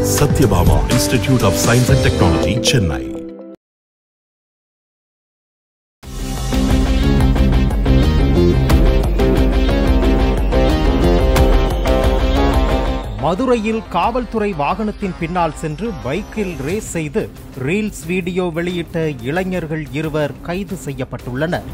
Satyabama Institute of Science and Technology, Chennai. மதுரையில் காவல்துறை வாகனத்தின் பின்னால் சென்று பைக்கில் ரேஸ் செய்து ரீல்ஸ் வீடியோ வெளியிட்ட இளைஞர்கள் இருவர் கைது செய்யப்பட்டுள்ளனர்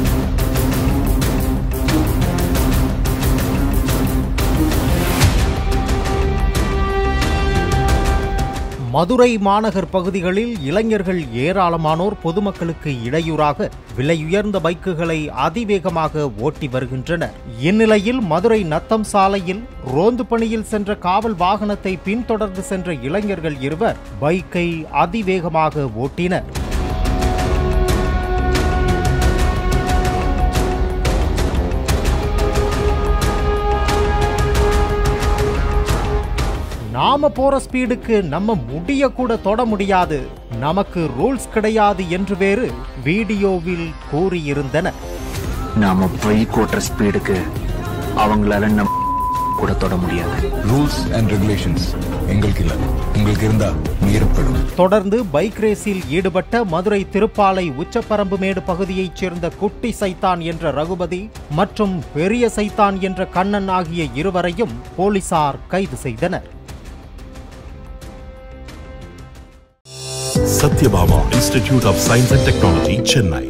மதுரை மாநகர் பகுதிகளில் இளைஞர்கள் ஏராளமானோர் பொதுமக்களுக்கு இடையூறாக விலையுயர்ந்த பைக்குகளை அதிவேகமாக ஓட்டி வருகின்றனர் இந்நிலையில் மதுரை நத்தம் சாலையில் ரோந்து பணியில் சென்ற காவல் வாகனத்தை பின்தொடர்ந்து சென்ற இளைஞர்கள் இருவர் பைக்கை அதிவேகமாக ஓட்டினர் நாம போற ஸ்பீடுக்கு நம்ம முடிய கூட தொட முடியாது நமக்கு ரூல்ஸ் கிடையாது என்று வேறு வீடியோவில் கூறியிருந்தனர் நாம பைக் ஓட்டுற ஸ்பீடுக்கு அவங்களால நம்ம கூட தொட முடியாது ரூல்ஸ் அண்ட் ரெகுலேஷன்ஸ் எங்களுக்கு இல்ல உங்களுக்கு இருந்தா மீறப்படும் தொடர்ந்து பைக் ரேஸில் ஈடுபட்ட மதுரை திருப்பாலை உச்சப்பரம்புமேடு பகுதியைச் சேர்ந்த குட்டி சைத்தான் என்ற ரகுபதி மற்றும் பெரிய சைத்தான் என்ற கண்ணன் ஆகிய இருவரையும் போலீசார் கைது செய்தனர் Satyabama Institute of Science and Technology, Chennai.